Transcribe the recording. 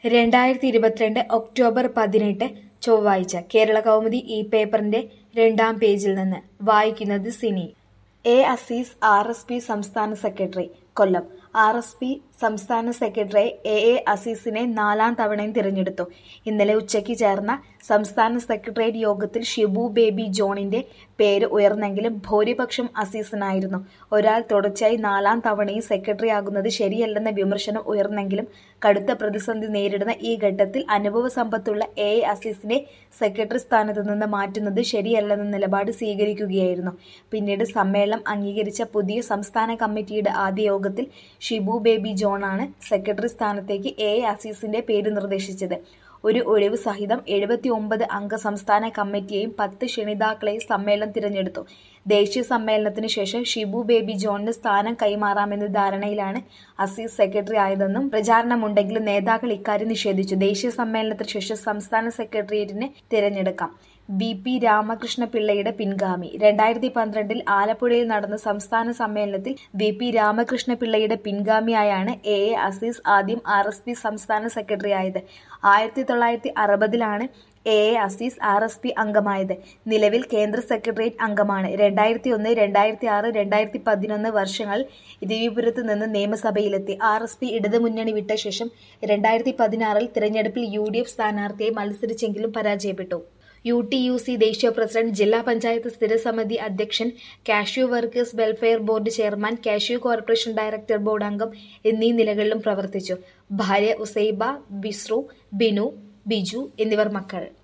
രണ്ടായിരത്തി ഇരുപത്തിരണ്ട് ഒക്ടോബർ പതിനെട്ട് ചൊവ്വാഴ്ച കേരള കൗമുദി ഈ പേപ്പറിന്റെ രണ്ടാം പേജിൽ നിന്ന് വായിക്കുന്നത് Cini A Azeez R S P സംസ്ഥാന secretary Kollam R S P സംസ്ഥാന സെക്രട്ടറി എ എ അസീസിനെ നാലാം തവണയും തിരഞ്ഞെടുത്തു ഇന്നലെ ഉച്ചയ്ക്ക് ചേർന്ന സംസ്ഥാന സെക്രട്ടേറിയറ്റ് യോഗത്തിൽ ഷിബു ബേബി ജോണിന്റെ പേര് ഉയർന്നെങ്കിലും ഭൂരിപക്ഷം അസീസിനായിരുന്നു ഒരാൾ തുടർച്ചയായി നാലാം തവണയും സെക്രട്ടറി ആകുന്നത് ശരിയല്ലെന്ന വിമർശനം ഉയർന്നെങ്കിലും കടുത്ത പ്രതിസന്ധി നേരിടുന്ന ഈ ഘട്ടത്തിൽ അനുഭവ സമ്പത്തുള്ള എ എ അസീസിനെ സെക്രട്ടറി സ്ഥാനത്ത് നിന്ന് മാറ്റുന്നത് ശരിയല്ലെന്ന നിലപാട് സ്വീകരിക്കുകയായിരുന്നു പിന്നീട് സമ്മേളനം അംഗീകരിച്ച പുതിയ സംസ്ഥാന കമ്മിറ്റിയുടെ ആദ്യ യോഗത്തിൽ ഷിബു ബേബി ജോണാണ് സെക്രട്ടറി സ്ഥാനത്തേക്ക് എ എ അസീസിന്റെ പേര് നിർദ്ദേശിച്ചത് ഒരു ഒഴിവ് സഹിതം എഴുപത്തി ഒമ്പത് അംഗ സംസ്ഥാന കമ്മിറ്റിയെയും പത്ത് ക്ഷണിതാക്കളെയും സമ്മേളനം തിരഞ്ഞെടുത്തു ദേശീയ സമ്മേളനത്തിന് ശേഷം ഷിബു ബേബി ജോണിന് സ്ഥാനം കൈമാറാമെന്ന ധാരണയിലാണ് അസീസ് സെക്രട്ടറി ആയതെന്നും പ്രചാരണമുണ്ടെങ്കിലും നേതാക്കൾ ഇക്കാര്യം നിഷേധിച്ചു ദേശീയ സമ്മേളനത്തിന് ശേഷം സംസ്ഥാന സെക്രട്ടേറിയറ്റിനെ തിരഞ്ഞെടുക്കാം ബി പി രാമകൃഷ്ണ പിള്ളയുടെ പിൻഗാമി രണ്ടായിരത്തി പന്ത്രണ്ടിൽ ആലപ്പുഴയിൽ നടന്ന സംസ്ഥാന സമ്മേളനത്തിൽ ബി പി രാമകൃഷ്ണ പിള്ളയുടെ പിൻഗാമിയായാണ് എ എ അസീസ് ആദ്യം ആർ എസ് പി സംസ്ഥാന സെക്രട്ടറി ആയത് ആയിരത്തി തൊള്ളായിരത്തി അറുപതിലാണ് A A Azeez R S P അംഗമായത് നിലവിൽ കേന്ദ്ര സെക്രട്ടേറിയറ്റ് അംഗമാണ് രണ്ടായിരത്തി ഒന്ന് രണ്ടായിരത്തി ആറ് രണ്ടായിരത്തി പതിനൊന്ന് വർഷങ്ങളിൽ രവിപുരത്ത് നിന്ന് നിയമസഭയിലെത്തി ആർ എസ് പി ഇടതുമുന്നണി വിട്ട ശേഷം രണ്ടായിരത്തി പതിനാറിൽ തിരഞ്ഞെടുപ്പിൽ യു ഡി എഫ് സ്ഥാനാർത്ഥിയെ മത്സരിച്ചെങ്കിലും പരാജയപ്പെട്ടു യു ടി യു സി ദേശീയ പ്രസിഡന്റ് ജില്ലാ പഞ്ചായത്ത് സ്ഥിരസമിതി അധ്യക്ഷൻ cashew workers welfare board chairman cashew corporation director board അംഗം എന്നീ നിലകളിലും പ്രവർത്തിച്ചു ഭാര്യ ഉസൈബ ബിസ്രു ബിനു ബിജു എന്നിവർ മക്കൾ